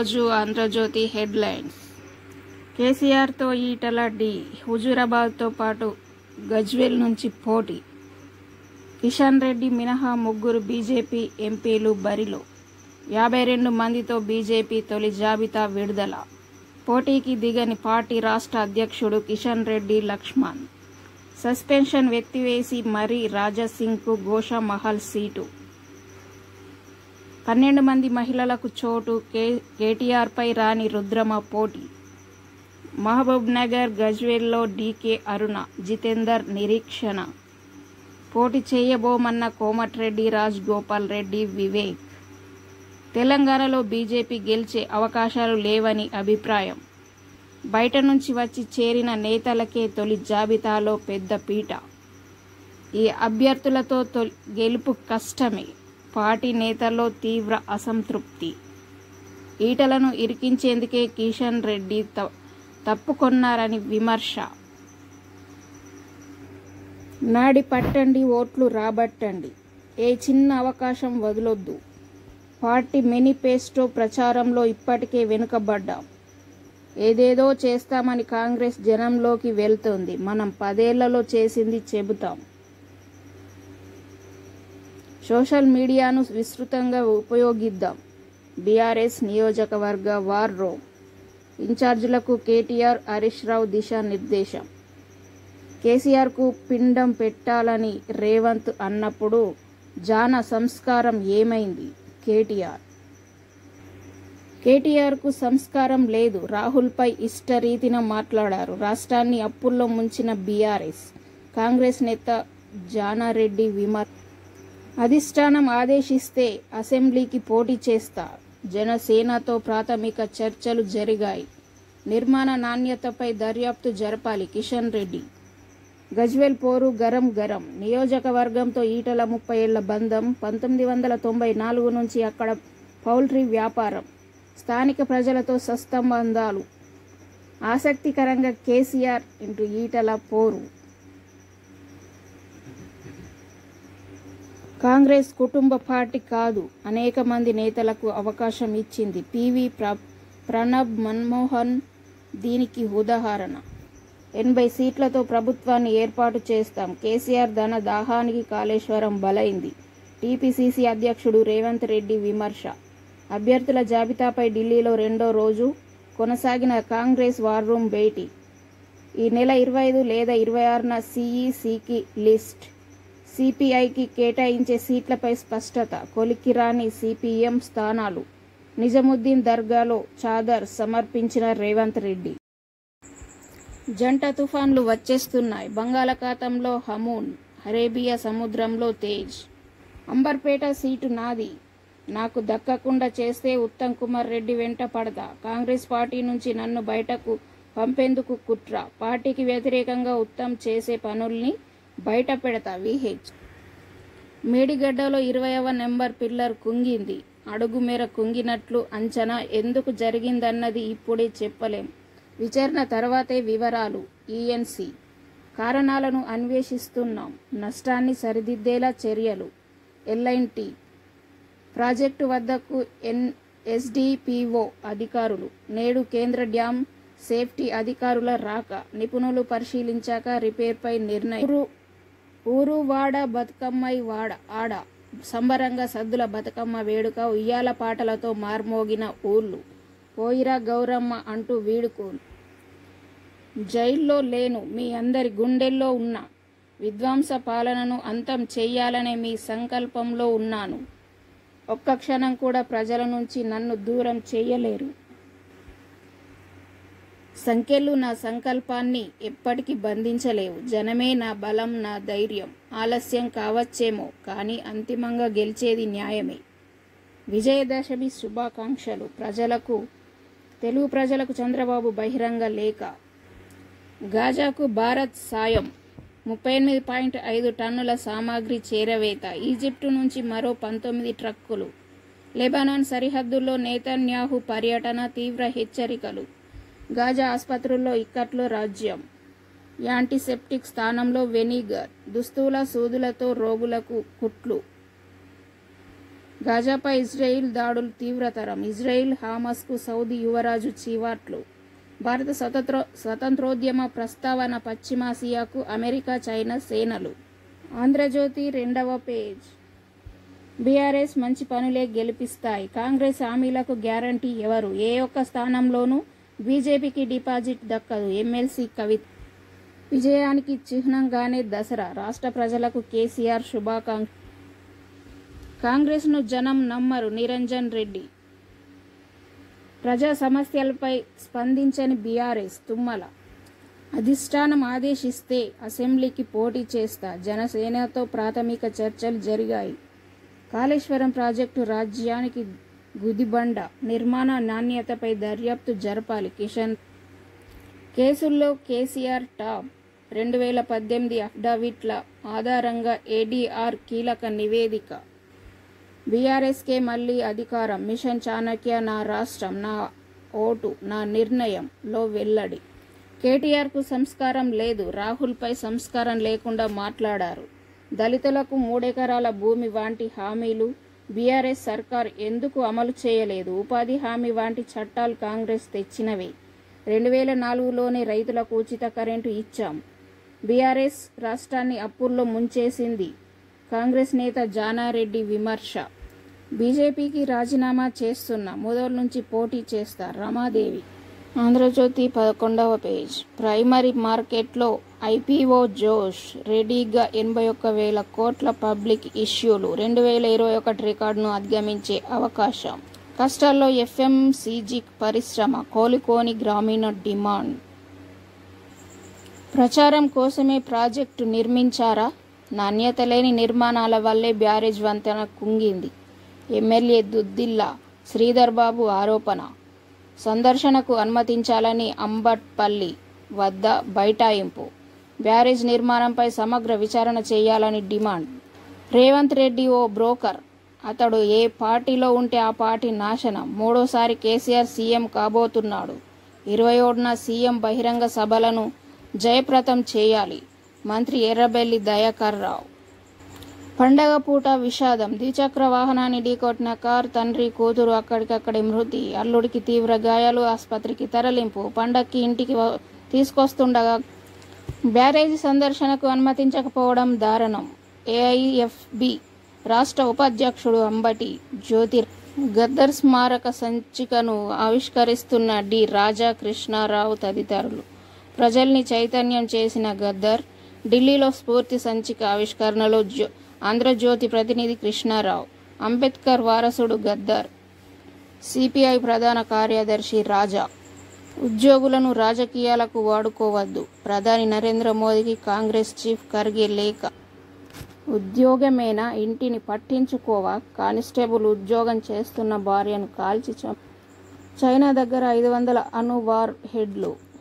ఈరోజు ఆంధ్రజ్యోతి హెడ్లైన్స్ కేసీఆర్తో ఈటల డి హుజూరాబాద్తో పాటు గజ్వేల్ నుంచి పోటీ కిషన్ రెడ్డి మినహా ముగ్గురు బీజేపీ ఎంపీలు బరిలో యాభై రెండు మందితో బీజేపీ తొలి జాబితా విడుదల పోటీకి దిగని పార్టీ రాష్ట్ర అధ్యక్షుడు కిషన్ రెడ్డి లక్ష్మణ్ సస్పెన్షన్ ఎత్తివేసి మరీ రాజాసింగ్కు గోషామహల్ సీటు పన్నెండు మంది మహిళలకు చోటు కే కేటీఆర్పై రాని రుద్రమ పోటీ మహబూబ్ నగర్ గజ్వేల్లో డీకే అరుణ జితేందర్ నిరీక్షణ పోటీ చేయబోమన్న కోమటిరెడ్డి రాజ్ గోపాల్ రెడ్డి వివేక్ తెలంగాణలో బీజేపీ గెలిచే అవకాశాలు లేవని అభిప్రాయం బయట నుంచి వచ్చి చేరిన నేతలకే తొలి జాబితాలో పెద్ద పీట ఈ అభ్యర్థులతో తొలి గెలుపు కష్టమే పార్టీ నేతల్లో తీవ్ర అసంతృప్తి ఈటలను ఇరికించేందుకే కిషన్ రెడ్డి త తప్పుకొన్నారని విమర్శ నాడి పట్టండి ఓట్లు రాబట్టండి ఏ చిన్న అవకాశం వదలొద్దు పార్టీ మేనిఫెస్టో ప్రచారంలో ఇప్పటికే వెనుకబడ్డాం ఏదేదో చేస్తామని కాంగ్రెస్ జనంలోకి వెళ్తోంది మనం పదేళ్లలో చేసింది చెబుతాం సోషల్ మీడియాను విస్తృతంగా ఉపయోగిద్దాం బీఆర్ఎస్ నియోజకవర్గ వార్ రోమ్ ఇన్ఛార్జీలకు కేటీఆర్ హరీష్ రావు దిశానిర్దేశం కేసీఆర్కు పిండం పెట్టాలని రేవంత్ అన్నప్పుడు జాన సంస్కారం ఏమైంది కేటీఆర్ కేటీఆర్కు సంస్కారం లేదు రాహుల్పై ఇష్టరీతిన మాట్లాడారు రాష్ట్రాన్ని అప్పుల్లో ముంచిన బీఆర్ఎస్ కాంగ్రెస్ నేత జానారెడ్డి విమర్ అధిష్టానం ఆదేశిస్తే అసెంబ్లీకి పోటీ చేస్తా జనసేనతో ప్రాథమిక చర్చలు జరిగాయి నిర్మాణ నాణ్యతపై దర్యాప్తు జరపాలి కిషన్ రెడ్డి గజ్వేల్ పోరు గరం గరం నియోజకవర్గంతో ఈటల ముప్పై ఏళ్ల బంధం పంతొమ్మిది వందల తొంభై నాలుగు నుంచి అక్కడ పౌల్ట్రీ వ్యాపారం స్థానిక ప్రజలతో సస్తంబంధాలు ఆసక్తికరంగా కేసీఆర్ ఇంటూ ఈటల పోరు కాంగ్రెస్ కుటుంబ పార్టీ కాదు అనేక మంది నేతలకు అవకాశం ఇచ్చింది పివి ప్ర ప్రణబ్ మన్మోహన్ దీనికి ఉదాహరణ ఎనభై సీట్లతో ప్రభుత్వాన్ని ఏర్పాటు చేస్తాం కేసీఆర్ ధన దాహానికి కాళేశ్వరం బలైంది టీపీసీసీ అధ్యక్షుడు రేవంత్ రెడ్డి విమర్శ అభ్యర్థుల జాబితాపై ఢిల్లీలో రెండో రోజు కొనసాగిన కాంగ్రెస్ వార్ రూమ్ భేటీ ఈ నెల ఇరవై ఐదు లేదా ఇరవై ఆరున సిఈసికి లిస్ట్ సిపిఐకి కేటాయించే సీట్లపై స్పష్టత కొలిక్కి రాని సిపిఎం స్థానాలు నిజముద్దీన్ దర్గాలో చాదర్ సమర్పించిన రేవంత్ రెడ్డి జంట తుఫాన్లు వచ్చేస్తున్నాయి బంగాళాఖాతంలో హమూన్ అరేబియా సముద్రంలో తేజ్ అంబర్పేట సీటు నాది నాకు దక్కకుండా చేస్తే ఉత్తమ్ కుమార్ రెడ్డి వెంట పడతా కాంగ్రెస్ పార్టీ నుంచి నన్ను బయటకు పంపేందుకు కుట్ర పార్టీకి వ్యతిరేకంగా ఉత్తమ్ చేసే పనుల్ని బయట పెడతా విహెచ్ మేడిగడ్డలో ఇరవైవ నెంబర్ పిల్లర్ కుంగింది అడుగు మేర కుంగినట్లు అంచనా ఎందుకు జరిగిందన్నది ఇప్పుడే చెప్పలేం విచారణ తర్వాతే వివరాలు ఈఎన్సి కారణాలను అన్వేషిస్తున్నాం నష్టాన్ని సరిదిద్దేలా చర్యలు ఎల్ఐన్టీ ప్రాజెక్టు వద్దకు ఎన్ ఎస్డిపిఓ అధికారులు నేడు కేంద్ర డ్యాం సేఫ్టీ అధికారుల రాక నిపుణులు పరిశీలించాక రిపేర్పై నిర్ణయం ఊరు ఊరు వాడ బతుకమ్మై వాడ ఆడ సంబరంగా సద్దుల బతుకమ్మ వేడుక ఉయ్యాల పాటలతో మార్మోగిన ఊళ్ళు పోయిరా గౌరమ్మ అంటూ వీడుకోలు జైల్లో లేను మీ అందరి గుండెల్లో ఉన్న విధ్వంస పాలనను అంతం చెయ్యాలనే మీ సంకల్పంలో ఉన్నాను ఒక్క క్షణం కూడా ప్రజల నుంచి నన్ను దూరం చేయలేరు సంఖ్యలు నా సంకల్పాన్ని ఎప్పటికీ బంధించలేవు జనమే నా బలం నా ధైర్యం ఆలస్యం కావచ్చేమో కానీ అంతిమంగా గెలిచేది న్యాయమే విజయదశమి శుభాకాంక్షలు ప్రజలకు తెలుగు ప్రజలకు చంద్రబాబు బహిరంగ లేఖ గాజాకు భారత్ సాయం ముప్పై ఎనిమిది పాయింట్ ఐదు టన్నుల సామాగ్రి చేరవేత ఈజిప్టు నుంచి మరో పంతొమ్మిది ట్రక్కులు లెబనాన్ సరిహద్దుల్లో నేతన్యాహు పర్యటన తీవ్ర హెచ్చరికలు గాజా ఆసుపత్రుల్లో ఇక్కట్లో రాజ్యం యాంటీసెప్టిక్ స్థానంలో వెనిగర్ దుస్తుల సూదులతో రోగులకు కుట్లు గాజాపై ఇజ్రాయిల్ దాడులు తీవ్రతరం ఇజ్రాయిల్ హామస్కు సౌదీ యువరాజు చీవాట్లు భారత స్వతంత్ర స్వతంత్రోద్యమ ప్రస్తావన పశ్చిమాసియాకు అమెరికా చైనా సేనలు ఆంధ్రజ్యోతి రెండవ పేజ్ బీఆర్ఎస్ మంచి పనులే గెలిపిస్తాయి కాంగ్రెస్ హామీలకు గ్యారంటీ ఎవరు ఏ ఒక్క స్థానంలోనూ బీజేపీకి డిపాజిట్ దక్కదు ఎమ్మెల్సీ కవిత విజయానికి చిహ్నంగానే దసరా రాష్ట్ర ప్రజలకు కేసీఆర్ శుభాకాంక్ష కాంగ్రెస్ను జనం నమ్మరు నిరంజన్ రెడ్డి ప్రజా సమస్యలపై స్పందించని బీఆర్ఎస్ తుమ్మల అధిష్టానం ఆదేశిస్తే అసెంబ్లీకి పోటీ చేస్తా జనసేనతో ప్రాథమిక చర్చలు జరిగాయి కాళేశ్వరం ప్రాజెక్టు రాజ్యానికి గుదిబండ నిర్మాణ నాణ్యతపై దర్యాప్తు జరపాలి కిషన్ కేసుల్లో కేసీఆర్ టాప్ రెండు వేల పద్దెనిమిది అఫిడవిట్ల ఆధారంగా ఏడీఆర్ కీలక నివేదిక బీఆర్ఎస్కే మళ్ళీ అధికారం మిషన్ చాణక్య నా రాష్ట్రం నా ఓటు నా నిర్ణయంలో వెల్లడి కేటీఆర్కు సంస్కారం లేదు రాహుల్పై సంస్కారం లేకుండా మాట్లాడారు దళితులకు మూడెకరాల భూమి వంటి హామీలు బీఆర్ఎస్ సర్కార్ ఎందుకు అమలు చేయలేదు ఉపాధి హామీ వంటి చట్టాలు కాంగ్రెస్ తెచ్చినవే రెండు వేల నాలుగులోనే రైతులకు ఉచిత కరెంటు ఇచ్చాం బీఆర్ఎస్ రాష్ట్రాన్ని అప్పుల్లో ముంచేసింది కాంగ్రెస్ నేత జానారెడ్డి విమర్శ బీజేపీకి రాజీనామా చేస్తున్న మొదటి నుంచి పోటీ చేస్తా రమాదేవి ఆంధ్రజ్యోతి పదకొండవ పేజ్ ప్రైమరీ మార్కెట్లో ఐపీఓ జోష్ రెడీగా ఎనభై ఒక్క వేల కోట్ల పబ్లిక్ ఇష్యూలు రెండు వేల ఇరవై ఒకటి రికార్డును అధిగమించే అవకాశం కష్టాల్లో ఎఫ్ఎంసీజీ పరిశ్రమ కోలుకోని గ్రామీణ డిమాండ్ ప్రచారం కోసమే ప్రాజెక్టు నిర్మించారా నాణ్యత లేని నిర్మాణాల వల్లే బ్యారేజ్ వంతెన కుంగింది ఎమ్మెల్యే దుద్దిల్లా శ్రీధర్ బాబు ఆరోపణ సందర్శనకు అనుమతించాలని అంబట్పల్లి వద్ద బైఠాయింపు బ్యారేజ్ నిర్మాణంపై సమగ్ర విచారణ చేయాలని డిమాండ్ రేవంత్ రెడ్డి ఓ బ్రోకర్ అతడు ఏ పార్టీలో ఉంటే ఆ పార్టీ నాశనం మూడోసారి కేసీఆర్ సీఎం కాబోతున్నాడు ఇరవై ఒకటిన సీఎం బహిరంగ సభలను జయప్రదం చేయాలి మంత్రి ఎర్రబెల్లి దయాకర్ రావు పండగ పూట విషాదం ద్విచక్ర వాహనాన్ని ఢీకొట్టిన కార్ తండ్రి కూతురు అక్కడికక్కడే మృతి అల్లుడికి తీవ్ర గాయాలు ఆసుపత్రికి తరలింపు పండక్కి ఇంటికి వ- తీసుకొస్తుండగా బ్యారేజీ సందర్శనకు అనుమతించకపోవడం దారుణం ఏఐఎఫ్బి రాష్ట్ర ఉపాధ్యక్షుడు అంబటి జ్యోతి గద్దర్ స్మారక సంచికను ఆవిష్కరిస్తున్న డి రాజా కృష్ణారావు తదితరులు ప్రజల్ని చైతన్యం చేసిన గద్దర్ ఢిల్లీలో స్ఫూర్తి సంచిక ఆవిష్కరణలో జ్యో ఆంధ్రజ్యోతి ప్రతినిధి కృష్ణారావు అంబేద్కర్ వారసుడు గద్దర్ సిపిఐ ప్రధాన కార్యదర్శి రాజా ఉద్యోగులను రాజకీయాలకు వాడుకోవద్దు ప్రధాని నరేంద్ర మోదీకి కాంగ్రెస్ చీఫ్ ఖర్గే లేఖ ఉద్యోగమేనా ఇంటిని పట్టించుకోవా కానిస్టేబుల్ ఉద్యోగం చేస్తున్న భార్యను కాల్చి చంప చైనా దగ్గర ఐదు వందల అణు వార్ హెడ్లు